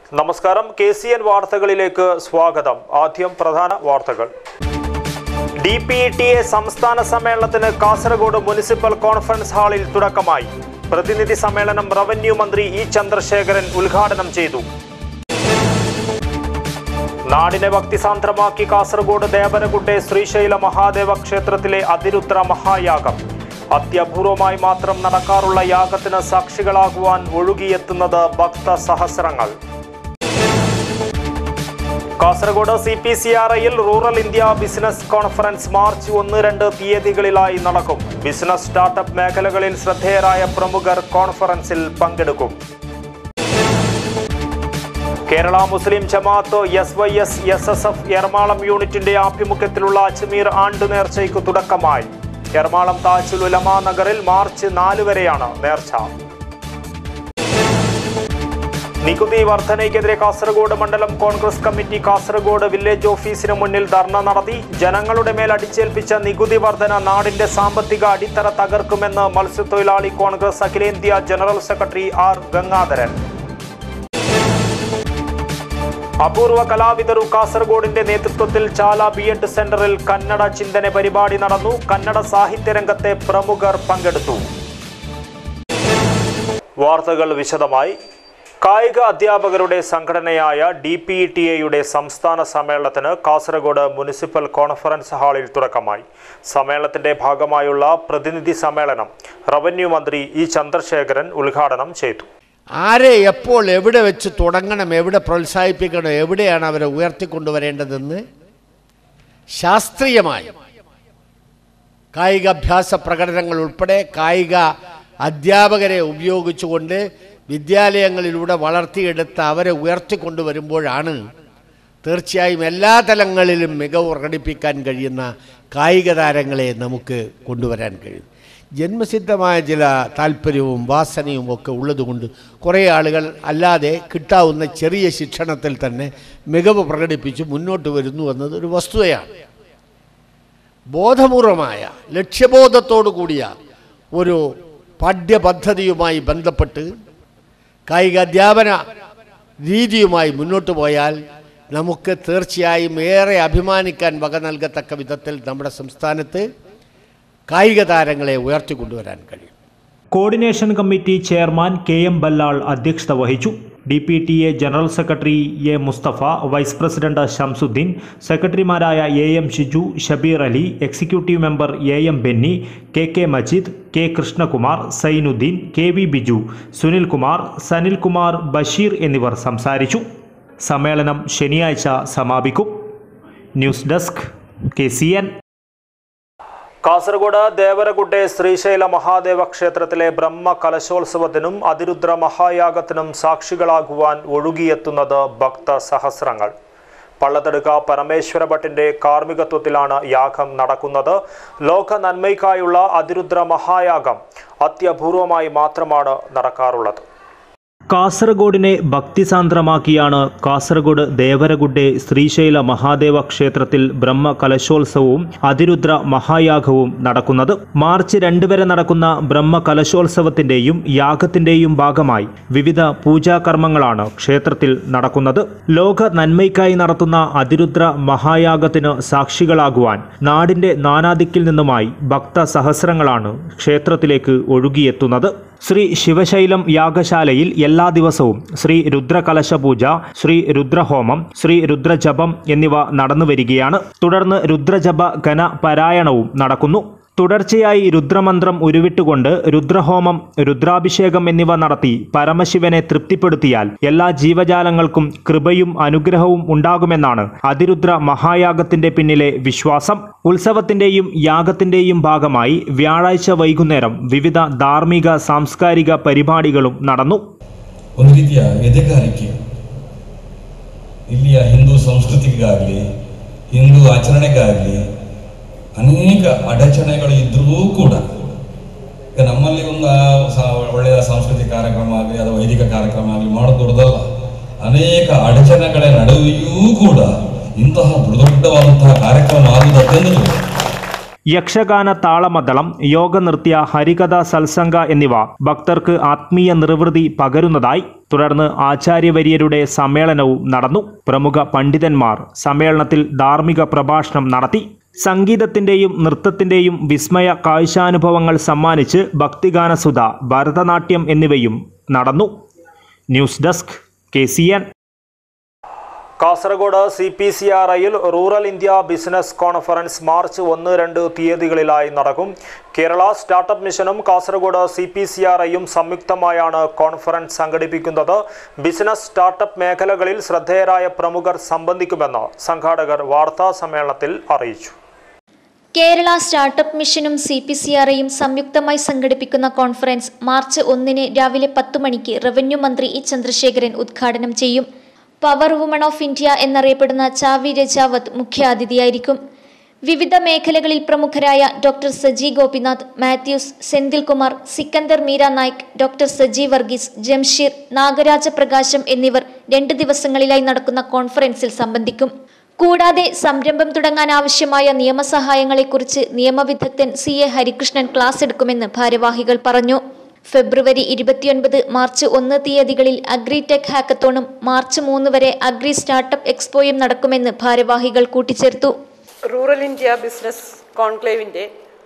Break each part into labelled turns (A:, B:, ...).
A: നമസ്കാരം K C N വാർത്തകളിലേക്ക് സ്വാഗതം ആദ്യം പ്രധാന വാർത്തകൾ D P E T A സംസ്ഥാന സമ്മേളനത്തിന് കാസർഗോഡ് മുനിസിപ്പൽ കോൺഫറൻസ് ഹാളിൽ തുടക്കമായി പ്രതിനിധി സമ്മേളനം റവന്യൂ മന്ത്രി ഇ ചന്ദ്രശേഖരൻ ഉദ്ഘാടനം ചെയ്തു നാടിനെ ഭക്തിസാന്ദ്രമാക്കി കാസർഗോഡ് ദേവരകുട്ടെ ശ്രീശൈല മഹാദേവ ക്ഷേത്രത്തിലെ അതിരുദ്ര മഹായാഗം അത്യപൂർവമായി മാത്രം നടക്കാറുള്ള യാഗത്തിന് സാക്ഷികളാകുവാൻ ഒഴുകിയെത്തുന്നത് ഭക്ത സഹസ്രങ്ങൾ Kasaragod C P C R ഐയിൽ rural India business conference March ഒന്ന് രണ്ട് തീയതികളിലായി നടക്കും ബിസിനസ് സ്റ്റാർട്ടപ്പ് മേഖലകളിൽ ശ്രദ്ധേയരായ പ്രമുഖർ കോൺഫറൻസിൽ പങ്കെടുക്കും Kerala Muslim Jamaath S Y S S S F Ernakulam യൂണിറ്റിന്റെ ആഭിമുഖ്യത്തിലുള്ള അജ്മീർ ആണ്ട് നേർച്ചയ്ക്ക് തുടക്കമായി എറണാകുളം താജുൽ ഉലമ നഗറിൽ മാർച്ച് നാല് വരെയാണ് നേർച്ച നികുതി വർധനയ്ക്കെതിരെ കാസർഗോഡ് മണ്ഡലം കോൺഗ്രസ് കമ്മിറ്റി കാസർഗോഡ് വില്ലേജ് ഓഫീസിന് മുന്നിൽ ധർണ നടത്തി ജനങ്ങളുടെ മേൽ അടിച്ചേൽപ്പിച്ച നികുതി വർധന നാടിന്റെ സാമ്പത്തിക അടിത്തറ തകർക്കുമെന്ന് മത്സ്യത്തൊഴിലാളി കോൺഗ്രസ് അഖിലേന്ത്യാ ജനറൽ സെക്രട്ടറി ആർ ഗംഗാധരൻ അപൂർവ കലാവിതരു കാസർഗോഡിന്റെ നേതൃത്വത്തിൽ ചാല ബി എഡ് സെന്ററിൽ കന്നഡ ചിന്തന പരിപാടി നടന്നു കന്നഡ സാഹിത്യരംഗത്തെ പ്രമുഖർ പങ്കെടുത്തു വാർത്തകൾ വിശദമായി കായിക അധ്യാപകരുടെ സംഘടനയായ ഡി പി ടി എയുടെ സംസ്ഥാന സമ്മേളനത്തിന് കാസർഗോഡ് മുനിസിപ്പൽ കോൺഫറൻസ് ഹാളിൽ തുടക്കമായി സമ്മേളനത്തിന്റെ ഭാഗമായുള്ള പ്രതിനിധി സമ്മേളനം റവന്യൂ മന്ത്രി ഇ ചന്ദ്രശേഖരൻ ഉദ്ഘാടനം ചെയ്തു
B: ആരെ എപ്പോൾ എവിടെ വെച്ച് തുടങ്ങണം എവിടെ പ്രോത്സാഹിപ്പിക്കണം എവിടെയാണ് അവരെ ഉയർത്തിക്കൊണ്ടുവരേണ്ടതെന്ന് ശാസ്ത്രീയമായി കായികാഭ്യാസ പ്രകടനങ്ങൾ ഉൾപ്പെടെ കായിക അധ്യാപകരെ ഉപയോഗിച്ചുകൊണ്ട് വിദ്യാലയങ്ങളിലൂടെ വളർത്തിയെടുത്ത് അവരെ ഉയർത്തിക്കൊണ്ടുവരുമ്പോഴാണ് തീർച്ചയായും എല്ലാ തലങ്ങളിലും മികവ് പ്രകടിപ്പിക്കാൻ കഴിയുന്ന കായിക താരങ്ങളെ നമുക്ക് കൊണ്ടുവരാൻ കഴിയും ജന്മസിദ്ധമായ ചില താല്പര്യവും വാസനയും ഒക്കെ ഉള്ളതുകൊണ്ട് കുറേ ആളുകൾ അല്ലാതെ കിട്ടാവുന്ന ചെറിയ ശിക്ഷണത്തിൽ തന്നെ മികവ് പ്രകടിപ്പിച്ച് മുന്നോട്ട് വരുന്നു എന്നത് ഒരു വസ്തുതയാണ് ബോധപൂർവമായ ലക്ഷ്യബോധത്തോടു കൂടിയ ഒരു പാഠ്യപദ്ധതിയുമായി ബന്ധപ്പെട്ട് കായിക അധ്യാപന രീതിയുമായി മുന്നോട്ട് പോയാൽ നമുക്ക് തീർച്ചയായും ഏറെ അഭിമാനിക്കാൻ വക നൽകത്തക്ക വിധത്തിൽ നമ്മുടെ സംസ്ഥാനത്ത് കായിക താരങ്ങളെ ഉയർത്തിക്കൊണ്ടുവരാൻ കഴിയും
A: coordination committee chairman K M Ballal അധ്യക്ഷത വഹിച്ചു D P T A general secretary A Mustafa vice president Shamsuddin സെക്രട്ടറിമാരായ A M Shiju Shabeer Ali executive member A M Benny K K Majeed K Krishnakumar Sainuddin K V Biju Sunilkumar Sanilkumar Basheer എന്നിവർ സംസാരിച്ചു സമ്മേളനം ശനിയാഴ്ച സമാപിക്കും news desk K C N Kasaragod Devarakutte Sreeshaila Mahadeva ക്ഷേത്രത്തിലെ ബ്രഹ്മ കലശോത്സവത്തിനും അതിരുദ്ര മഹായാഗത്തിനും സാക്ഷികളാകുവാൻ ഒഴുകിയെത്തുന്നത് ഭക്ത സഹസ്രങ്ങൾ പള്ളത്തെടുക്ക പരമേശ്വര ഭട്ടിന്റെ കാർമ്മികത്വത്തിലാണ് യാഗം നടക്കുന്നത് ലോക നന്മയ്ക്കായുള്ള അതിരുദ്ര മഹായാഗം അത്യപൂർവമായി മാത്രമാണ് നടക്കാറുള്ളത് കാസർഗോഡിനെ ഭക്തിസാന്ദ്രമാക്കിയാണ് കാസർഗോഡ് ദേവരഗുഡെ ശ്രീശൈല മഹാദേവ ക്ഷേത്രത്തിൽ ബ്രഹ്മ കലശോത്സവവും അതിരുദ്ര മഹായാഗവും നടക്കുന്നത് മാർച്ച് രണ്ട് വരെ നടക്കുന്ന ബ്രഹ്മ കലശോത്സവത്തിന്റെയും യാഗത്തിന്റെയും ഭാഗമായി വിവിധ പൂജാകർമ്മങ്ങളാണ് ക്ഷേത്രത്തിൽ നടക്കുന്നത് ലോക നന്മയ്ക്കായി നടത്തുന്ന അതിരുദ്ര മഹായാഗത്തിന് സാക്ഷികളാകുവാൻ നാടിന്റെ നാനാദിക്കിൽ നിന്നുമായി ഭക്ത സഹസ്രങ്ങളാണ് ക്ഷേത്രത്തിലേക്ക് ഒഴുകിയെത്തുന്നത് ശ്രീ ശിവശൈലം യാഗശാലയിൽ എല്ലാ ദിവസവും ശ്രീ രുദ്രകലശ പൂജ ശ്രീ രുദ്രഹോമം ശ്രീ രുദ്രജപം എന്നിവ നടന്നു വരികയാണ് തുടർന്ന് രുദ്രജപ ഘന പാരായണവും നടക്കുന്നു തുടർച്ചയായി രുദ്രമന്ത്രം ഉരുവിട്ടുകൊണ്ട് രുദ്രഹോമം രുദ്രാഭിഷേകം എന്നിവ നടത്തി പരമശിവനെ തൃപ്തിപ്പെടുത്തിയാൽ എല്ലാ ജീവജാലങ്ങൾക്കും കൃപയും അനുഗ്രഹവും ഉണ്ടാകുമെന്നാണ് അതിരുദ്ര മഹായാഗത്തിന്റെ പിന്നിലെ വിശ്വാസം ഉത്സവത്തിന്റെയും യാഗത്തിന്റെയും ഭാഗമായി വ്യാഴാഴ്ച വൈകുന്നേരം വിവിധ ധാർമ്മിക സാംസ്കാരിക പരിപാടികളും നടന്നു
C: ಒಂದು ರೀತಿಯ ಎದೆಗಾರಿಕೆ ಇಲ್ಲಿಯ ಹಿಂದೂ ಸಂಸ್ಕೃತಿಗಾಗಲಿ ಹಿಂದೂ ಆಚರಣೆಗಾಗಲಿ ಅನೇಕ ಅಡಚಣೆಗಳು ಇದ್ದರೂ ಕೂಡ ಈಗ ನಮ್ಮಲ್ಲಿ ಒಂದು ಆ ಸ- ಒಳ್ಳೆಯ ಸಾಂಸ್ಕೃತಿಕ ಕಾರ್ಯಕ್ರಮ ಆಗಲಿ ಅಥವಾ ವೈದಿಕ ಕಾರ್ಯಕ್ರಮ ಆಗಲಿ ಮಾಡೋದು ದೊಡ್ಡದಲ್ಲ ಅನೇಕ ಅಡಚಣೆಗಳ ನಡುವೆಯೂ ಕೂಡ ಇಂತಹ ದೊಡ್ಡ ದೊಡ್ಡವಾದಂತಹ ಕಾರ್ಯಕ್ರಮ ಆಗುವುದು ಅತ್ಯಂತ
A: യക്ഷഗാന താളമദ്ദളം യോഗനൃത്യ ഹരികഥ സത്സംഗ എന്നിവ ഭക്തർക്ക് ആത്മീയ നിർവൃതി പകരുന്നതായി തുടർന്ന് ആചാര്യവര്യരുടെ സമ്മേളനവും നടന്നു പ്രമുഖ പണ്ഡിതന്മാർ സമ്മേളനത്തിൽ ധാർമ്മിക പ്രഭാഷണം നടത്തി സംഗീതത്തിൻ്റെയും നൃത്തത്തിൻ്റെയും വിസ്മയ കാഴ്ചാനുഭവങ്ങൾ സമ്മാനിച്ച് ഭക്തിഗാനസുധ ഭരതനാട്യം എന്നിവയും നടന്നു news desk K C N Kasaragod C P C R ഐയിൽ rural India business conference March ഒന്ന് രണ്ട് തീയതികളിലായി നടക്കും കേരള സ്റ്റാർട്ടപ്പ് മിഷനും Kasaragod C P C R ഐയും സംയുക്തമായാണ് കോൺഫറൻസ് സംഘടിപ്പിക്കുന്നത് ബിസിനസ് സ്റ്റാർട്ടപ്പ് മേഖലകളിൽ ശ്രദ്ധേയരായ പ്രമുഖർ സംബന്ധിക്കുമെന്ന് സംഘാടകർ വാർത്താ സമ്മേളനത്തിൽ അറിയിച്ചു
D: കേരള സ്റ്റാർട്ടപ്പ് മിഷനും സി പി സി ആർഐയും സംയുക്തമായി സംഘടിപ്പിക്കുന്ന കോൺഫറൻസ് മാർച്ച് ഒന്നിന് രാവിലെ പത്തു മണിക്ക് റവന്യൂ മന്ത്രി ഇ ചന്ദ്രശേഖരൻ ഉദ്ഘാടനം ചെയ്യും പവർ വുമൺ ഓഫ് ഇന്ത്യ എന്നറിയപ്പെടുന്ന ചാവി രജാവത്ത് മുഖ്യാതിഥിയായിരിക്കും വിവിധ മേഖലകളിൽ പ്രമുഖരായ ഡോക്ടർ സജി ഗോപിനാഥ് മാത്യൂസ് സെന്തിൽകുമാർ സിക്കന്ദർ മീര നായിക് ഡോക്ടർ സജി വർഗീസ് ജംഷീർ നാഗരാജ പ്രകാശം എന്നിവർ രണ്ട് ദിവസങ്ങളിലായി നടക്കുന്ന കോൺഫറൻസിൽ സംബന്ധിക്കും കൂടാതെ സംരംഭം തുടങ്ങാൻ ആവശ്യമായ നിയമസഹായങ്ങളെക്കുറിച്ച് നിയമവിദഗ്ധൻ സി എ ഹരികൃഷ്ണൻ ക്ലാസ് എടുക്കുമെന്ന് ഭാരവാഹികൾ പറഞ്ഞു ഫെബ്രുവരി ഇരുപത്തിയൊൻപത് മാർച്ച് ഒന്ന് തീയതികളിൽ അഗ്രി ടെക് ഹാക്കത്തോണും മാർച്ച് മൂന്ന് വരെ അഗ്രി സ്റ്റാർട്ടപ്പ് എക്സ്പോയും നടക്കുമെന്ന് ഭാരവാഹികൾ കൂട്ടിച്ചേർത്തു
E: റൂറൽ ഇന്ത്യ ബിസിനസ് കോൺക്ലേവിൻ്റെ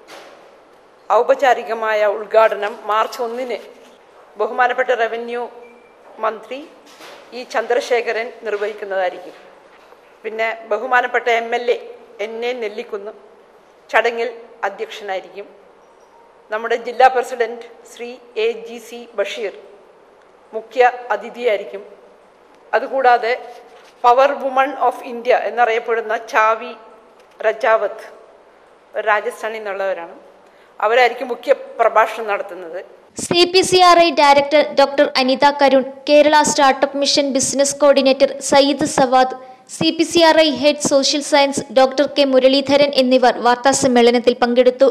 E: ഔപചാരികമായ ഉദ്ഘാടനം മാർച്ച് ഒന്നിന് ബഹുമാനപ്പെട്ട റവന്യൂ മന്ത്രി ഇ ചന്ദ്രശേഖരൻ നിർവഹിക്കുന്നതായിരിക്കും പിന്നെ ബഹുമാനപ്പെട്ട M L A N A Nellikunnu ചടങ്ങിൽ അധ്യക്ഷനായിരിക്കും നമ്മുടെ ജില്ലാ president Shri A G C Basheer മുഖ്യ അതിഥിയായിരിക്കും അതുകൂടാതെ പവർ വുമൺ ഓഫ് ഇന്ത്യ എന്നറിയപ്പെടുന്ന ചാവി രജാവത്ത് രാജസ്ഥാനിൽ നിന്നുള്ളവരാണ് അവരായിരിക്കും മുഖ്യ പ്രഭാഷണം നടത്തുന്നത്
D: C P C R I director doctor Anitha Karun Kerala startup mission business coordinator Sayyid Sawad C P C R I head social science doctor K Muraleedharan എന്നിവർ വാർത്താസമ്മേളനത്തിൽ പങ്കെടുത്തു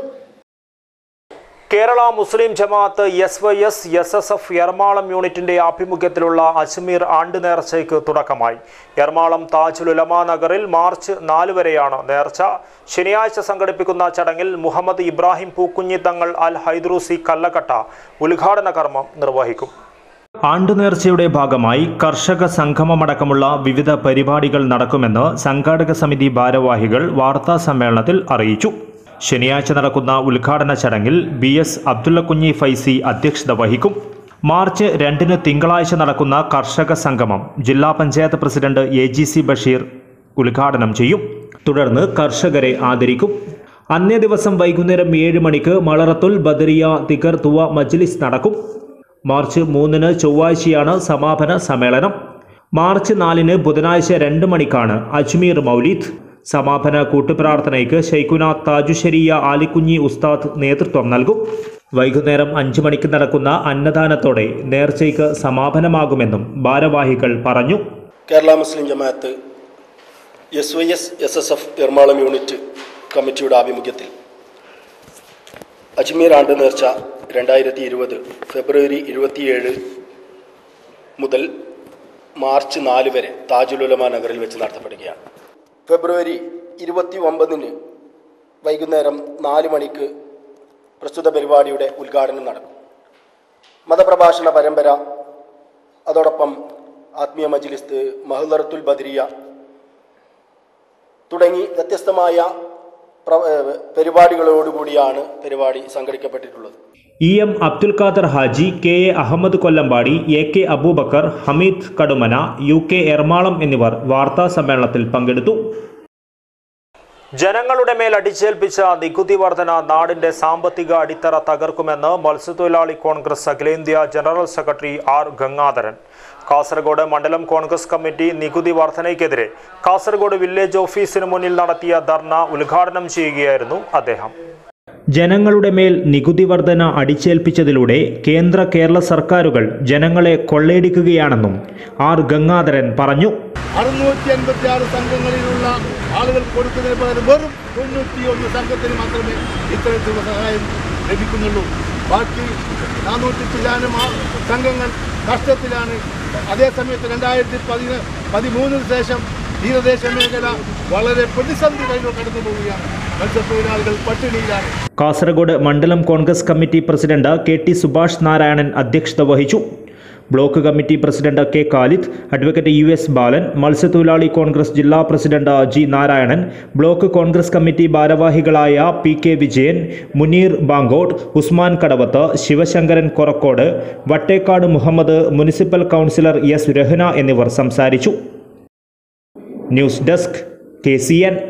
A: Kerala Muslim Jamaath S Y S S S F Ernakulam യൂണിറ്റിന്റെ ആഭിമുഖ്യത്തിലുള്ള അജ്മീർ ആണ്ട് നേർച്ചയ്ക്ക് തുടക്കമായി എറണാകുളം താജുൽ ഉലമ നഗറിൽ മാർച്ച് നാല് വരെയാണ് നേർച്ച ശനിയാഴ്ച സംഘടിപ്പിക്കുന്ന ചടങ്ങിൽ മുഹമ്മദ് ഇബ്രാഹിം പൂക്കുഞ്ഞി തങ്ങൾ അൽ ഹൈദ്രൂസി കല്ലക്കട്ട ഉദ്ഘാടന കർമ്മം നിർവഹിക്കും ആണ്ടുനേർച്ചയുടെ ഭാഗമായി കർഷക സംഗമമടക്കമുള്ള വിവിധ പരിപാടികൾ നടക്കുമെന്ന് സംഘാടക സമിതി ഭാരവാഹികൾ വാർത്താ സമ്മേളനത്തിൽ അറിയിച്ചു ശനിയാഴ്ച നടക്കുന്ന ഉദ്ഘാടന ചടങ്ങിൽ ബി എസ് അബ്ദുള്ളക്കുഞ്ഞി ഫൈസി അധ്യക്ഷത വഹിക്കും മാർച്ച് രണ്ടിന് തിങ്കളാഴ്ച നടക്കുന്ന കർഷക സംഗമം ജില്ലാ panchayat president A G C Basheer ഉദ്ഘാടനം ചെയ്യും തുടർന്ന് കർഷകരെ ആദരിക്കും അന്നേ ദിവസം വൈകുന്നേരം ഏഴ് മണിക്ക് മളറത്തുൽ ബദരിയ തിഗർ തുവ മജ്ലിസ് നടക്കും മാർച്ച് മൂന്നിന് ചൊവ്വാഴ്ചയാണ് സമാപന സമ്മേളനം മാർച്ച് നാലിന് ബുധനാഴ്ച രണ്ട് മണിക്കാണ് അജ്മീർ മൗലീദ് സമാപന കൂട്ടുപ്രാർത്ഥനയ്ക്ക് ഷെയ്ഖുന താജുശരിയ ആലിക്കുഞ്ഞി ഉസ്താദ് നേതൃത്വം നൽകും വൈകുന്നേരം അഞ്ചു മണിക്ക് നടക്കുന്ന അന്നദാനത്തോടെ നേർച്ചയ്ക്ക് സമാപനമാകുമെന്നും ഭാരവാഹികൾ പറഞ്ഞു
F: Kerala Muslim Jamaath S Y S S S F Ernakulam unit കമ്മിറ്റിയുടെ ആഭിമുഖ്യത്തിൽ അജ്മീർ ആണ്ട് നേർച്ച രണ്ടായിരത്തി ഇരുപത് ഫെബ്രുവരി ഇരുപത്തിയേഴ് മുതൽ മാർച്ച് നാല് വരെ താജുലുലമ നഗറിൽ വെച്ച് നടത്തപ്പെടുകയാണ് ഫെബ്രുവരി ഇരുപത്തി ഒമ്പതിന് വൈകുന്നേരം നാല് മണിക്ക് പ്രസ്തുത പരിപാടിയുടെ ഉദ്ഘാടനം നടക്കും മതപ്രഭാഷണ പരമ്പര അതോടൊപ്പം ആത്മീയ മജ്ലിസ് മഹ്ലറത്തുൽ ബദരിയ തുടങ്ങി വ്യത്യസ്തമായ പ്ര- ഏഹ് പരിപാടികളോടുകൂടിയാണ് പരിപാടി സംഘടിക്കപ്പെട്ടിട്ടുള്ളത്
A: E M Abdul Khader Haji K A Ahmed Kollampady A K Aboobacker Hameed Kadumana U K Ernakulam എന്നിവർ വാർത്താ സമ്മേളനത്തിൽ പങ്കെടുത്തു ജനങ്ങളുടെ മേൽ അടിച്ചേൽപ്പിച്ച നികുതി വർധന നാടിന്റെ സാമ്പത്തിക അടിത്തറ തകർക്കുമെന്ന് മത്സ്യത്തൊഴിലാളി കോൺഗ്രസ് അഖിലേന്ത്യാ general secretary R Gangadharan Kasaragod മണ്ഡലം കോൺഗ്രസ് കമ്മിറ്റി നികുതി വർധനയ്ക്കെതിരെ കാസർഗോഡ് വില്ലേജ് ഓഫീസിന് മുന്നിൽ നടത്തിയ ധർണ ഉദ്ഘാടനം ചെയ്യുകയായിരുന്നു അദ്ദേഹം ജനങ്ങളുടെ മേൽ നികുതി വർധന അടിച്ചേൽപ്പിച്ചതിലൂടെ കേന്ദ്ര കേരള സർക്കാരുകൾ ജനങ്ങളെ കൊള്ളയടിക്കുകയാണെന്നും ആർ ഗംഗാധരൻ പറഞ്ഞു
G: അറുന്നൂറ്റി അൻപത്തി ആറ് സംഘങ്ങളിലുള്ള ആളുകൾ കൊടുക്കുന്നതിന് പകരം വെറും തൊണ്ണൂറ്റി ഒന്ന് സംഘത്തിന് മാത്രമേ ഇത്തരത്തിലുള്ള സഹായം ലഭിക്കുന്നുള്ളൂ ബാക്കി നാനൂറ്റി ചില്ലാനും ആ സംഘങ്ങൾ കഷ്ടത്തിലാണ് അതേസമയത്ത് രണ്ടായിരത്തി പതിന പതിമൂന്നിന് ശേഷം തീരദേശ മേഖല വളരെ പ്രതിസന്ധി കഴിഞ്ഞു കടന്നു പോവുകയാണ് മത്സ്യത്തൊഴിലാളികൾ പട്ടിണിയിലാണ്
A: കാസർഗോഡ് മണ്ഡലം Congress committee president K T Subhash Narayanan അധ്യക്ഷത വഹിച്ചു block committee president K Khalid advocate U S Balan മത്സ്യത്തൊഴിലാളി കോൺഗ്രസ് ജില്ലാ president G Narayanan block Congress committee ഭാരവാഹികളായ P K Vijayan Muneer Bankot Usman Kadavath Sivasankaran Korakkod Vattekkad Muhammad municipal councillor S Rahna എന്നിവർ സംസാരിച്ചു news desk K C N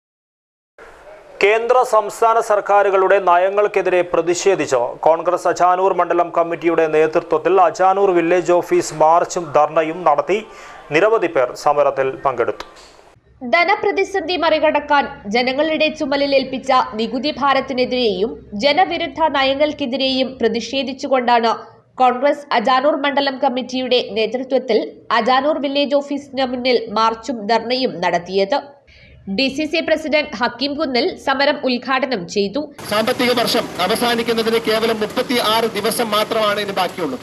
A: കേന്ദ്ര സംസ്ഥാന സർക്കാരുകളുടെ നയങ്ങൾക്കെതിരെ പ്രതിഷേധിച്ച് കോൺഗ്രസ് അജാനൂർ മണ്ഡലം കമ്മിറ്റിയുടെ നേതൃത്വത്തിൽ അജാനൂർ വില്ലേജ് ഓഫീസ് മാർച്ചും ധർണയും നടത്തി നിരവധി പേർ സമരത്തിൽ പങ്കെടുത്തു
H: ധനപ്രതിസന്ധി മറികടക്കാൻ ജനങ്ങളുടെ ചുമലിൽ ഏൽപ്പിച്ച നികുതി ഭാരത്തിനെതിരെയും ജനവിരുദ്ധ നയങ്ങൾക്കെതിരെയും പ്രതിഷേധിച്ചുകൊണ്ടാണ് കോൺഗ്രസ് അജാനൂർ മണ്ഡലം കമ്മിറ്റിയുടെ നേതൃത്വത്തിൽ അജാനൂർ വില്ലേജ് ഓഫീസിന് മുന്നിൽ മാർച്ചും ധർണയും നടത്തിയത് D C C president Hakeem Kunnil സമരം ഉദ്ഘാടനം ചെയ്തു
I: സാമ്പത്തിക വർഷം അവസാനിക്കുന്നതിന് കേവലം മുപ്പത്തി ആറ് ദിവസം മാത്രമാണ് ഇനി ബാക്കിയുള്ളത്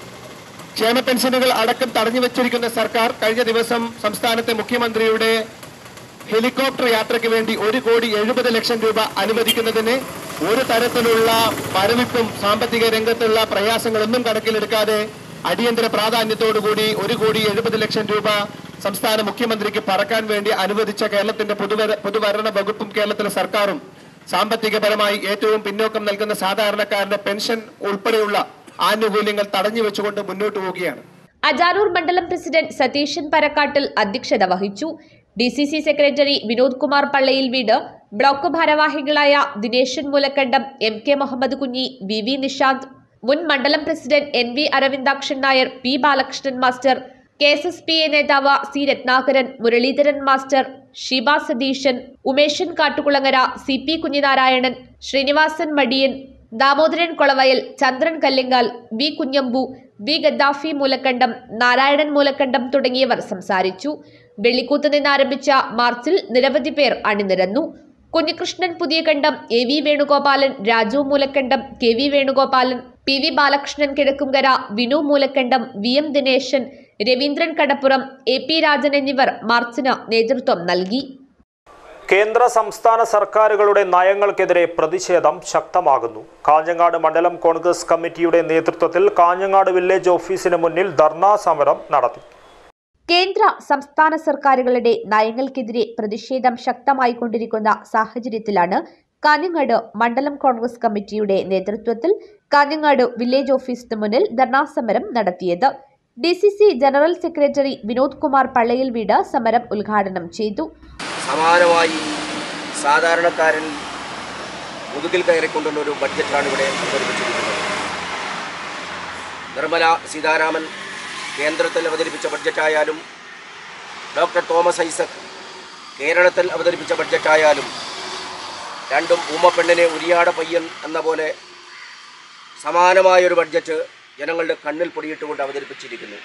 I: ക്ഷേമ പെൻഷനുകൾ അടക്കം തടഞ്ഞു വെച്ചിരിക്കുന്ന സർക്കാർ കഴിഞ്ഞ ദിവസം സംസ്ഥാനത്തെ മുഖ്യമന്ത്രിയുടെ ഹെലികോപ്റ്റർ യാത്രയ്ക്ക് വേണ്ടി ഒരു കോടി എഴുപത് ലക്ഷം രൂപ അനുവദിക്കുന്നതിന് ഒരു തരത്തിലുള്ള മരവിപ്പും സാമ്പത്തിക രംഗത്തുള്ള പ്രയാസങ്ങളൊന്നും കണക്കിലെടുക്കാതെ അടിയന്തര പ്രാധാന്യത്തോടുകൂടി ഒരു കോടി എഴുപത് ലക്ഷം രൂപ സംസ്ഥാന മുഖ്യമന്ത്രിക്ക് പറക്കാൻ വേണ്ടി അനുവദിച്ച കേരളത്തിന്റെ പൊതുവര പൊതുഭരണ വകുപ്പും കേരളത്തിലെ സർക്കാരും സാമ്പത്തികപരമായി ഏറ്റവും പിന്നോക്കം നൽകുന്ന സാധാരണക്കാരന്റെ പെൻഷൻ ഉൾപ്പെടെയുള്ള ആനുകൂല്യങ്ങൾ തടഞ്ഞു വെച്ചുകൊണ്ട് മുന്നോട്ട് പോവുകയാണ്
H: അജാനൂർ മണ്ഡലം പ്രസിഡന്റ് സതീശൻ പരക്കാട്ടിൽ അധ്യക്ഷത വഹിച്ചു D C C secretary Vinod Kumar Pallayil വീട് ബ്ലോക്ക് ഭാരവാഹികളായ Dineshan Moolakkandam M K Muhammad Kunhi V V Nishanth മുൻ മണ്ഡലം president N V Aravindakshan Nair P Balakrishnan master K S S P A നേതാവ് C Ratnakaran Muraleedharan master Sheeba Satheesan Umeshan Kattukulangara C P Kunhinarayanan Srinivasan Madiyan Damodaran Kolavayal Chandran Kallinkal V Kunhambu V Gaddafi Moolakkandam Narayanan Moolakkandam തുടങ്ങിയവർ സംസാരിച്ചു വെള്ളിക്കൂത്ത് നിന്ന് ആരംഭിച്ച മാർച്ചിൽ നിരവധി പേർ അണിനിരന്നു Kunhikrishnan Puthiyakandam A V Venugopalan Raju Moolakkandam K V Venugopalan P V Balakrishnan Kizhakkumkara Vinu Moolakkandam V M Dineshan Raveendran Kadappuram A P Rajan എന്നിവർ മാർച്ചിന് നേതൃത്വം നൽകി
A: കേന്ദ്ര സംസ്ഥാന സർക്കാരുകളുടെ നയങ്ങൾക്കെതിരെ പ്രതിഷേധം ശക്തമാകുന്നു കാഞ്ഞങ്ങാട് മണ്ഡലം കോൺഗ്രസ് കമ്മിറ്റിയുടെ നേതൃത്വത്തിൽ കാഞ്ഞങ്ങാട് വില്ലേജ് ഓഫീസിന് മുന്നിൽ ധർണാ സമരം നടത്തി
H: കേന്ദ്ര സംസ്ഥാന സർക്കാരുകളുടെ നയങ്ങൾക്കെതിരെ പ്രതിഷേധം ശക്തമായിക്കൊണ്ടിരിക്കുന്ന സാഹചര്യത്തിലാണ് കാഞ്ഞങ്ങാട് മണ്ഡലം കോൺഗ്രസ് കമ്മിറ്റിയുടെ നേതൃത്വത്തിൽ കാഞ്ഞങ്ങാട് വില്ലേജ് ഓഫീസിന് മുന്നിൽ ധർണാസമരം നടത്തിയത് D C C general secretary Vinod Kumar Pallayil വീട് സമരം ഉദ്ഘാടനം ചെയ്തു
J: സമാനമായി സാധാരണക്കാരൻ മുതുകിൽ കയറിക്കൊണ്ടുള്ള ഒരു ബഡ്ജറ്റാണ് ഇവിടെ അവതരിപ്പിച്ചിരിക്കുന്നത് നിർമ്മല സീതാരാമൻ കേന്ദ്രത്തിൽ അവതരിപ്പിച്ച ബഡ്ജറ്റായാലും ഡോക്ടർ തോമസ് ഐസക് കേരളത്തിൽ അവതരിപ്പിച്ച ബഡ്ജറ്റായാലും രണ്ടും ഊമപ്പെണ്ണിനെ ഉരിയാട പയ്യൻ എന്ന പോലെ സമാനമായൊരു ബഡ്ജറ്റ് ജനങ്ങളുടെ കണ്ണിൽ പൊടിയിട്ടുകൊണ്ട് അവതരിപ്പിച്ചിരിക്കുന്നു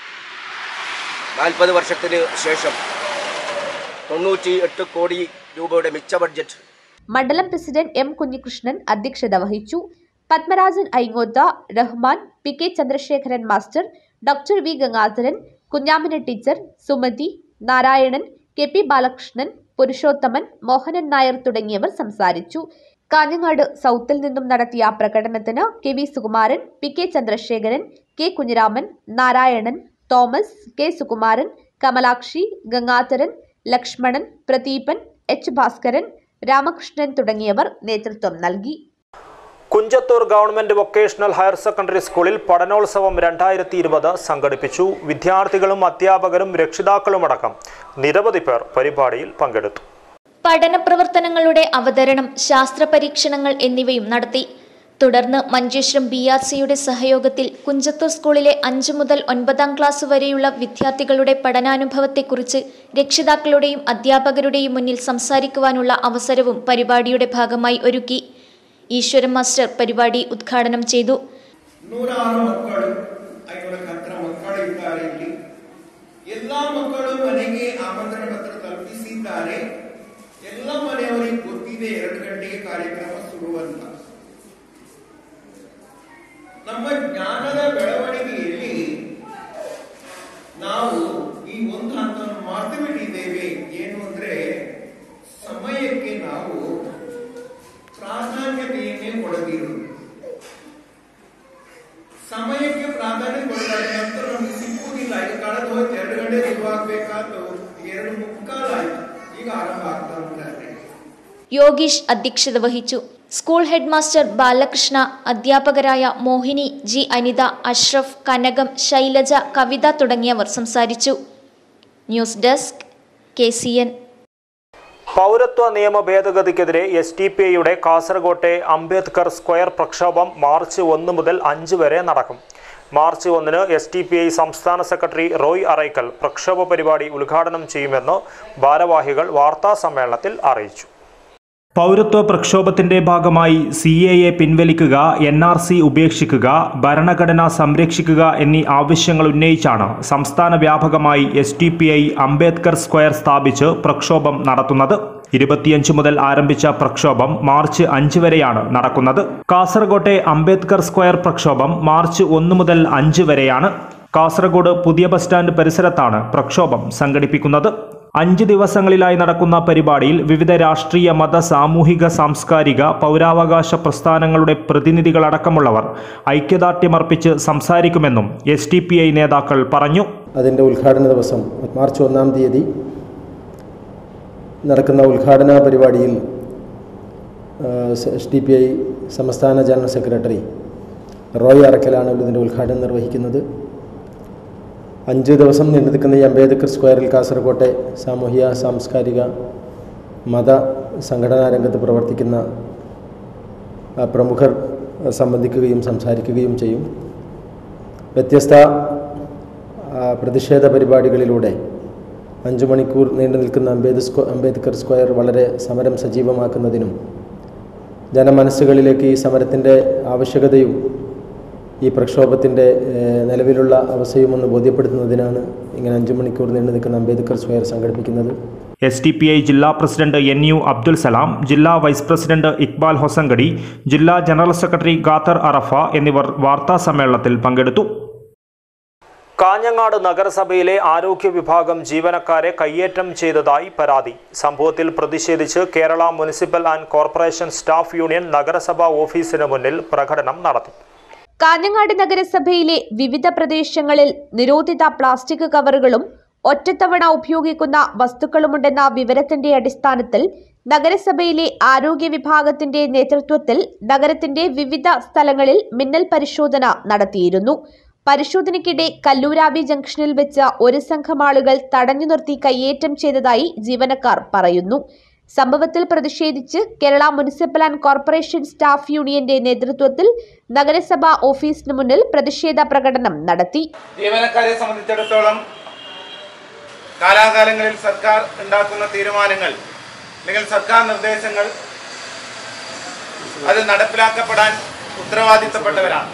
J: നാൽപ്പത് വർഷത്തിന് ശേഷം തൊണ്ണൂറ്റി എട്ട് കോടി രൂപയുടെ മിച്ച ബഡ്ജറ്റ്
H: മണ്ഡലം പ്രസിഡന്റ് എം കുഞ്ഞികൃഷ്ണൻ അധ്യക്ഷത വഹിച്ചു Padmarajan Aingoth Rahman P K Chandrasekharan master doctor V Gangadharan Kunhamina teacher Sumathi Narayanan K P Balakrishnan Purushothaman Mohanan Nair തുടങ്ങിയവർ സംസാരിച്ചു കാഞ്ഞങ്ങാട് സൗത്തിൽ നിന്നും നടത്തിയ പ്രകടനത്തിന് K V Sukumaran P K Chandrasekharan K Kunhiraman Narayanan Thomas K Sukumaran Kamalakshi Gangadharan Lakshmanan Pradeepan H Bhaskaran Ramakrishnan തുടങ്ങിയവർ നേതൃത്വം നൽകി
A: Kunjathur government vocational higher secondary സ്കൂളിൽ പഠനോത്സവം രണ്ടായിരത്തി ഇരുപത് സംഘടിപ്പിച്ചു വിദ്യാർത്ഥികളും അധ്യാപകരും രക്ഷിതാക്കളുമടക്കം നിരവധി പേർ പരിപാടിയിൽ പങ്കെടുത്തു
D: പഠന പ്രവർത്തനങ്ങളുടെ അവതരണം ശാസ്ത്ര പരീക്ഷണങ്ങൾ എന്നിവയും നടത്തി തുടർന്ന് മഞ്ചേശ്വരം ബി ആർ സിയുടെ സഹയോഗത്തിൽ കുഞ്ചത്തൂർ സ്കൂളിലെ അഞ്ചു മുതൽ ഒൻപതാം ക്ലാസ് വരെയുള്ള വിദ്യാർത്ഥികളുടെ പഠനാനുഭവത്തെക്കുറിച്ച് രക്ഷിതാക്കളുടെയും അധ്യാപകരുടെയും മുന്നിൽ സംസാരിക്കുവാനുള്ള അവസരവും പരിപാടിയുടെ ഭാഗമായി ഒരുക്കി ഈശ്വരൻ മാസ്റ്റർ പരിപാടി ഉദ്ഘാടനം ചെയ്തു
K: ನೂರಾರು ಮಕ್ಕಳು ಐನೂರಕ್ಕೆ ಹತ್ತಿರ ಮಕ್ಕಳು ಇದ್ದಾರೆ ಇಲ್ಲಿ ಎಲ್ಲಾ ಮಕ್ಕಳು ಮನೆಗೆ ಆಮಂತ್ರಣ ಪತ್ರ ತಲುಪಿಸಿದ್ದಾರೆ ಎಲ್ಲ ಮನೆಯವರಿಗೆ ಗೊತ್ತಿದೆ ಎರಡು ಗಂಟೆಗೆ ಕಾರ್ಯಕ್ರಮ ಶುರು ಅಂತ ನಮ್ಮ ಜ್ಞಾನದ ಬೆಳವಣಿಗೆಯಲ್ಲಿ ನಾವು ಈ ಒಂದು ಹಂತವನ್ನು ಮರೆತು ಬಿಟ್ಟಿದ್ದೇವೆ ಏನು ಅಂದ್ರೆ ಸಮಯಕ್ಕೆ ನಾವು ಪ್ರಾಧಾನ್ಯತೆಯನ್ನೇ ಕೊಡದಿರುವುದು ಸಮಯಕ್ಕೆ ಪ್ರಾಧಾನ್ಯ ಕೊಡಲಾರ್ದಂತ ಎರಡು ಮುಕ್ಕಾಲಾಯಿತು ಈಗ ಆರಂಭ ಆಗ್ತಾ ಉಂಟು
D: യോഗീഷ് അധ്യക്ഷത വഹിച്ചു സ്കൂൾ ഹെഡ് മാസ്റ്റർ ബാലകൃഷ്ണ അധ്യാപകരായ മോഹിനി ജി അനിത അഷ്റഫ് കനകം ശൈലജ കവിത തുടങ്ങിയവർ സംസാരിച്ചു news desk K C N
A: പൗരത്വ നിയമ ഭേദഗതിക്കെതിരെ എസ് ടി പി ഐയുടെ കാസർകോട്ടെ അംബേദ്കർ സ്ക്വയർ പ്രക്ഷോഭം മാർച്ച് ഒന്ന് മുതൽ അഞ്ച് വരെ നടക്കും മാർച്ച് ഒന്നിന് എസ് ടി പി ഐ സംസ്ഥാന സെക്രട്ടറി റോയ് അറൈക്കൽ പ്രക്ഷോഭ പരിപാടി ഉദ്ഘാടനം ചെയ്യുമെന്ന് ഭാരവാഹികൾ വാർത്താ സമ്മേളനത്തിൽ അറിയിച്ചു പൗരത്വ പ്രക്ഷോഭത്തിന്റെ ഭാഗമായി സി എ എ പിൻവലിക്കുക എൻ ആർ സി ഉപേക്ഷിക്കുക ഭരണഘടന സംരക്ഷിക്കുക എന്നീ ആവശ്യങ്ങൾ ഉന്നയിച്ചാണ് സംസ്ഥാന വ്യാപകമായി S T P I Ambedkar square സ്ഥാപിച്ച് പ്രക്ഷോഭം നടത്തുന്നത് ഇരുപത്തിയഞ്ച് മുതൽ ആരംഭിച്ച പ്രക്ഷോഭം മാർച്ച് അഞ്ച് വരെയാണ് നടക്കുന്നത് കാസർകോട്ടെ അംബേദ്കർ സ്ക്വയർ പ്രക്ഷോഭം മാർച്ച് ഒന്ന് മുതൽ അഞ്ച് വരെയാണ് കാസർഗോഡ് പുതിയ ബസ് സ്റ്റാൻഡ് പരിസരത്താണ് പ്രക്ഷോഭം സംഘടിപ്പിക്കുന്നത് അഞ്ച് ദിവസങ്ങളിലായി നടക്കുന്ന പരിപാടിയിൽ വിവിധ രാഷ്ട്രീയ മത സാമൂഹിക സാംസ്കാരിക പൗരാവകാശ പ്രസ്ഥാനങ്ങളുടെ പ്രതിനിധികളടക്കമുള്ളവർ ഐക്യദാർഢ്യമർപ്പിച്ച് സംസാരിക്കുമെന്നും എസ് ടി പി ഐ നേതാക്കൾ പറഞ്ഞു
L: അതിൻ്റെ ഉദ്ഘാടന ദിവസം മാർച്ച് ഒന്നാം തീയതി നടക്കുന്ന ഉദ്ഘാടന പരിപാടിയിൽ എസ് ടി പി ഐ സംസ്ഥാന ജനറൽ സെക്രട്ടറി റോയ് അറക്കലാണ് ഇതിൻ്റെ ഉദ്ഘാടനം നിർവഹിക്കുന്നത് അഞ്ച് ദിവസം നീണ്ടു നിൽക്കുന്ന ഈ അംബേദ്കർ സ്ക്വയറിൽ കാസർകോട്ടെ സാമൂഹിക സാംസ്കാരിക മത സംഘടനാ രംഗത്ത് പ്രവർത്തിക്കുന്ന ആ, പ്രമുഖർ സംബന്ധിക്കുകയും സംസാരിക്കുകയും ചെയ്യും വ്യത്യസ്ത ആ, പ്രതിഷേധ പരിപാടികളിലൂടെ അഞ്ചു മണിക്കൂർ നീണ്ടു നിൽക്കുന്ന അംബേദ് സ്ക്വ അംബേദ്കർ സ്ക്വയർ വളരെ സമരം സജീവമാക്കുന്നതിനും ജനമനസ്സുകളിലേക്ക് ഈ സമരത്തിൻ്റെ ആവശ്യകതയും ഈ പ്രക്ഷോഭത്തിൻ്റെ ഏഹ്, നിലവിലുള്ള അവസ്ഥയും ഒന്ന് ബോധ്യപ്പെടുത്തുന്നതിനാണ് ഇങ്ങനെ അഞ്ചു മണിക്കൂർ നീണ്ടു നിൽക്കുന്ന അംബേദ്കർ സ്ക്വയർ സംഘടിപ്പിക്കുന്നത്
A: എസ് ടി പി ഐ ജില്ലാ president N U Abdul Salam ജില്ലാ വൈസ് പ്രസിഡന്റ് ഇക്ബാൽ ഹൊസങ്കടി ജില്ലാ ജനറൽ സെക്രട്ടറി ഖാത്തർ അറഫ എന്നിവർ വാർത്താ സമ്മേളനത്തിൽ പങ്കെടുത്തു കാഞ്ഞങ്ങാട് നഗരസഭയിലെ ആരോഗ്യ വിഭാഗം ജീവനക്കാരെ കയ്യേറ്റം ചെയ്തതായി പരാതി സംഭവത്തിൽ പ്രതിഷേധിച്ച് Kerala municipal and corporation staff union നഗരസഭാ ഓഫീസിന് മുന്നിൽ പ്രകടനം നടത്തി
H: കാഞ്ഞങ്ങാട് നഗരസഭയിലെ വിവിധ പ്രദേശങ്ങളിൽ നിരോധിത പ്ലാസ്റ്റിക് കവറുകളും ഒറ്റത്തവണ ഉപയോഗിക്കുന്ന വസ്തുക്കളുമുണ്ടെന്ന വിവരത്തിന്റെ അടിസ്ഥാനത്തിൽ നഗരസഭയിലെ ആരോഗ്യ വിഭാഗത്തിന്റെ നേതൃത്വത്തിൽ നഗരത്തിന്റെ വിവിധ സ്ഥലങ്ങളിൽ മിന്നൽ പരിശോധന നടത്തിയിരുന്നു പരിശോധനയ്ക്കിടെ കല്ലൂരാവി ജംഗ്ഷനിൽ വെച്ച് ഒരു സംഘം ആളുകൾ തടഞ്ഞു നിർത്തി കയ്യേറ്റം ചെയ്തതായി ജീവനക്കാർ പറയുന്നു സംഭവത്തിൽ പ്രതിഷേധിച്ച് Kerala municipal and corporation staff യൂണിയന്റെ നേതൃത്വത്തിൽ നഗരസഭാ ഓഫീസിന് മുന്നിൽ പ്രതിഷേധ പ്രകടനം നടത്തി
M: ജീവനക്കാരെ സംബന്ധിച്ചിടത്തോളം കാലാകാലങ്ങളിൽ സർക്കാർ ഉണ്ടാക്കുന്ന തീരുമാനങ്ങൾ അല്ലെങ്കിൽ സർക്കാർ നിർദ്ദേശങ്ങൾ അത് നടപ്പിലാക്കപ്പെടാൻ ഉത്തരവാദിത്തപ്പെട്ടവരാണ്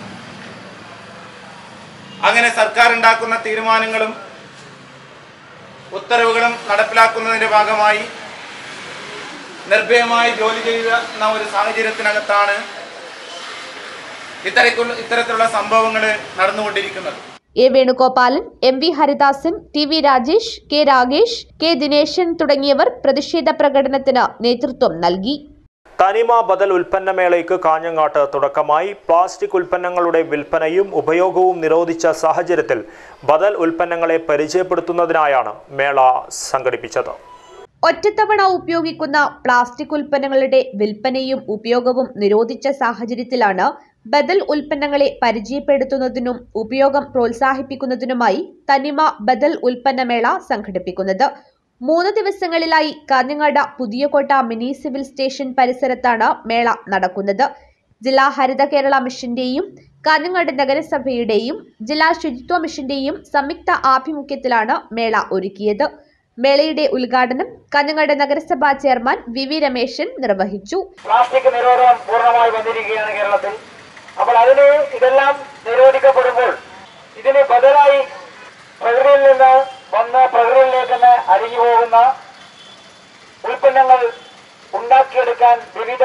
M: അങ്ങനെ സർക്കാർ ഉണ്ടാക്കുന്ന തീരുമാനങ്ങളും ഉത്തരവുകളും നടപ്പിലാക്കുന്നതിന്റെ ഭാഗമായി നിർഭയമായി ജോലി ചെയ്യുന്ന ഒരു സാഹചര്യത്തിനകത്താണ് ഇത്തരത്തിലുള്ള ഇത്തരത്തിലുള്ള സംഭവങ്ങൾ നടന്നുകൊണ്ടിരിക്കുന്നത്
H: A Venugopalan M V Haridasan T V Rajesh K Ragesh K Dineshan തുടങ്ങിയവർ പ്രതിഷേധ പ്രകടനത്തിന് നേതൃത്വം നൽകി
A: തനിമ ബദൽ ഉൽപ്പന്നമേളയ്ക്ക് കാഞ്ഞങ്ങാട്ട് തുടക്കമായി പ്ലാസ്റ്റിക് ഉൽപ്പന്നങ്ങളുടെ വിൽപ്പനയും ഉപയോഗവും നിരോധിച്ച സാഹചര്യത്തിൽ ബദൽ ഉൽപ്പന്നങ്ങളെ പരിചയപ്പെടുത്തുന്നതിനായാണ് മേള സംഘടിപ്പിച്ചത്
H: ഒറ്റത്തവണ ഉപയോഗിക്കുന്ന പ്ലാസ്റ്റിക് ഉൽപ്പന്നങ്ങളുടെ വിൽപ്പനയും ഉപയോഗവും നിരോധിച്ച സാഹചര്യത്തിലാണ് ബദൽ ഉൽപ്പന്നങ്ങളെ പരിചയപ്പെടുത്തുന്നതിനും ഉപയോഗം പ്രോത്സാഹിപ്പിക്കുന്നതിനുമായി തനിമ ബദൽ ഉൽപ്പന്നമേള സംഘടിപ്പിക്കുന്നത് മൂന്ന് ദിവസങ്ങളിലായി Kanhangad Puthiyakotta mini civil station പരിസരത്താണ് മേള നടക്കുന്നത് ജില്ലാ ഹരിത കേരള മിഷന്റെയും കാഞ്ഞങ്ങാട് നഗരസഭയുടെയും ജില്ലാ ശുചിത്വ മിഷന്റെയും സംയുക്ത ആഭിമുഖ്യത്തിലാണ് മേള ഒരുക്കിയത് മേളയുടെ ഉദ്ഘാടനം കാഞ്ഞങ്ങാട് നഗരസഭാ ചെയർമാൻ വി വി രമേശൻ നിർവഹിച്ചു
N: പ്ലാസ്റ്റിക് നിരോധനം പൂർണ്ണമായി വന്നിരിക്കുകയാണ് കേരളത്തിൽ അപ്പോൾ അതിന് ഇതെല്ലാം നിരോധിക്കപ്പെടുമ്പോൾ ഇതിന് ബദലായി പ്രകൃതിയിൽ നിന്ന് വന്ന് പ്രകൃതിയിലേക്ക് തന്നെ അരിഞ്ഞു പോകുന്ന ഉൽപ്പന്നങ്ങൾ ഉണ്ടാക്കിയെടുക്കാൻ വിവിധ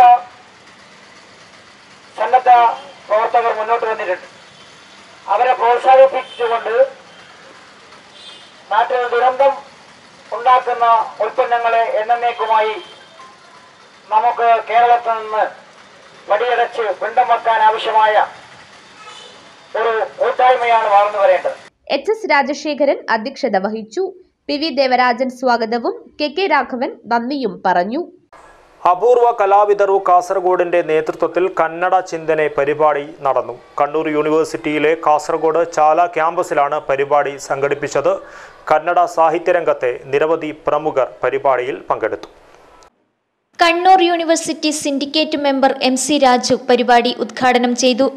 N: സന്നദ്ധ പ്രവർത്തകർ മുന്നോട്ട് വന്നിട്ടുണ്ട് അവരെ പ്രോത്സാഹിപ്പിച്ചുകൊണ്ട് നാട്ടിൽ ദുരന്തം ഉണ്ടാക്കുന്ന ഉൽപ്പന്നങ്ങളെ എന്നേക്കുമായി നമുക്ക് കേരളത്തിൽ നിന്ന് വടിയടച്ച് പിണ്ടം വെക്കാൻ ആവശ്യമായ ഒരു കൂട്ടായ്മയാണ് വളർന്നു വരേണ്ടത്
H: എച്ച് എസ് രാജശേഖരൻ അധ്യക്ഷത വഹിച്ചു പി വി ദേവരാജൻ സ്വാഗതവും കെ കെ രാഘവൻ നന്ദിയും പറഞ്ഞു
A: അപൂർവ കലാവിതറു കാസർഗോഡിന്റെ നേതൃത്വത്തിൽ കന്നഡ ചിന്തന പരിപാടി നടന്നു കണ്ണൂർ യൂണിവേഴ്സിറ്റിയിലെ കാസർഗോഡ് ചാല ക്യാമ്പസിലാണ് പരിപാടി സംഘടിപ്പിച്ചത് കന്നഡ സാഹിത്യരംഗത്തെ നിരവധി പ്രമുഖർ പരിപാടിയിൽ പങ്കെടുത്തു
D: Kannur university syndicate member M C Raju പരിപാടി ഉദ്ഘാടനം ചെയ്തു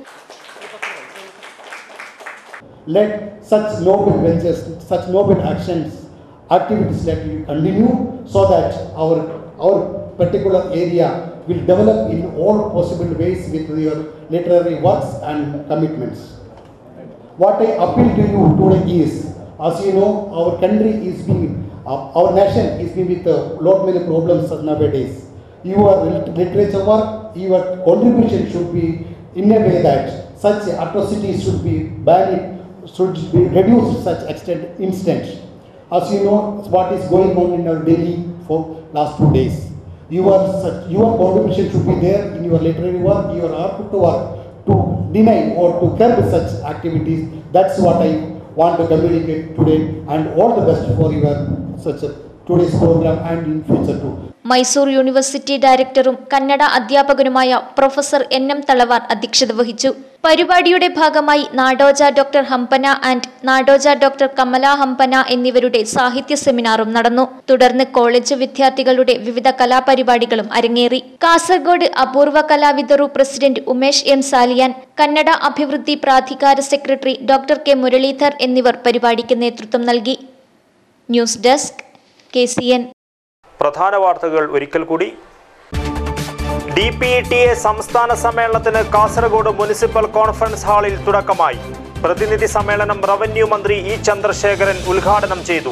O: let such noble ventures, such noble actions, activities like you continue so that our, our particular area will develop in all possible ways with your literary works and commitments. What I appeal to you today is, as you know, our country is being, uh, our nation is being with a lot many problems nowadays. Your lit- literature work, your contribution should be in a way that such atrocities should be banned, should be reduced to such extent instant. As you know, what is going on in our Delhi for last two days. Your, such, your contribution should be there in your literary work, your art work to deny or to curb such activities. That's what I want to communicate today and all the best for your such a, today's program and in future too.
D: Mysore university ഡയറക്ടറും കന്നഡ അധ്യാപകനുമായ professor N M Thalavar അധ്യക്ഷത വഹിച്ചു പരിപാടിയുടെ ഭാഗമായി Nadoja doctor Hampana and Nadoja doctor Kamala Hampana എന്നിവരുടെ സാഹിത്യ സെമിനാറും നടന്നു തുടർന്ന് കോളേജ് വിദ്യാർത്ഥികളുടെ വിവിധ കലാപരിപാടികളും അരങ്ങേറി Kasaragod Apoorva Kalavidaru president Umesh M Saliyan Kannada Abhivruddhi Pradhikara secretary doctor K Muralidhar എന്നിവർ പരിപാടിക്ക് നേതൃത്വം നൽകി news desk K C N
A: പ്രധാന വാർത്തകൾ ഒരിക്കൽ കൂടി D P E T A സംസ്ഥാന സമ്മേളനത്തിന് കാസർഗോഡ് മുനിസിപ്പൽ കോൺഫറൻസ് ഹാളിൽ തുടക്കമായി പ്രതിനിധി സമ്മേളനം റവന്യൂ മന്ത്രി ഇ ചന്ദ്രശേഖരൻ ഉദ്ഘാടനം ചെയ്തു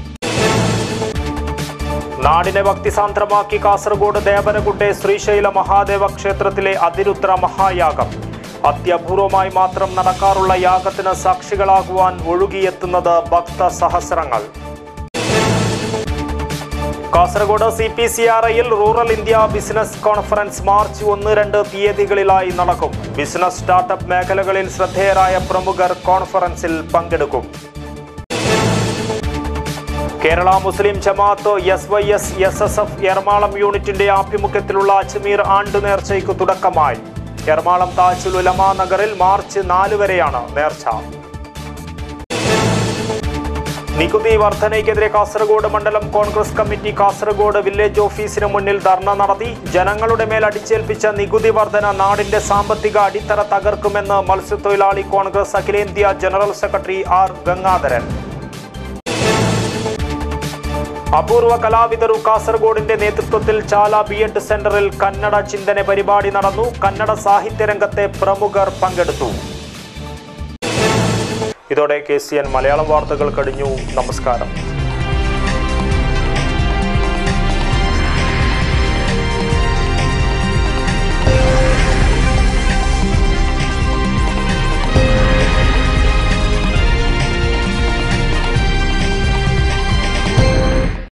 A: നാടിനെ ഭക്തിസാന്ദ്രമാക്കി കാസർഗോഡ് ദേവനകുണ്ടെ ശ്രീശൈല മഹാദേവ ക്ഷേത്രത്തിലെ അതിരുദ്ര മഹായാഗം അത്യപൂർവമായി മാത്രം നടക്കാറുള്ള യാഗത്തിന് സാക്ഷികളാകുവാൻ ഒഴുകിയെത്തുന്നത് ഭക്ത സഹസ്രങ്ങൾ Kasaragod C P C R ഐയിൽ rural India business conference March ഒന്ന് രണ്ട് തീയതികളിലായി നടക്കും ബിസിനസ് സ്റ്റാർട്ടപ്പ് മേഖലകളിൽ ശ്രദ്ധേയരായ പ്രമുഖർ കോൺഫറൻസിൽ പങ്കെടുക്കും Kerala Muslim Jamaath S Y S S S F Ernakulam യൂണിറ്റിന്റെ ആഭിമുഖ്യത്തിലുള്ള അജ്മീർ ആണ്ട് നേർച്ചയ്ക്ക് തുടക്കമായി എറണാകുളം താജുൽ ഉലമ നഗറിൽ മാർച്ച് നാല് വരെയാണ് നേർച്ച നികുതി വർധനയ്ക്കെതിരെ കാസർഗോഡ് മണ്ഡലം കോൺഗ്രസ് കമ്മിറ്റി കാസർഗോഡ് വില്ലേജ് ഓഫീസിന് മുന്നിൽ ധർണ നടത്തി ജനങ്ങളുടെ മേൽ അടിച്ചേൽപ്പിച്ച നികുതി വർധന നാടിന്റെ സാമ്പത്തിക അടിത്തറ തകർക്കുമെന്ന് മത്സ്യത്തൊഴിലാളി കോൺഗ്രസ് അഖിലേന്ത്യാ ജനറൽ സെക്രട്ടറി ആർ ഗംഗാധരൻ അപൂർവ കലാവിതറു കാസർഗോഡിന്റെ നേതൃത്വത്തിൽ ചാല ബി എഡ് സെന്ററിൽ കന്നഡ ചിന്തന പരിപാടി നടന്നു കന്നഡ സാഹിത്യരംഗത്തെ പ്രമുഖർ പങ്കെടുത്തു ഇതോടെ കെ സി എൻ മലയാളം വാർത്തകൾ കഴിഞ്ഞു നമസ്കാരം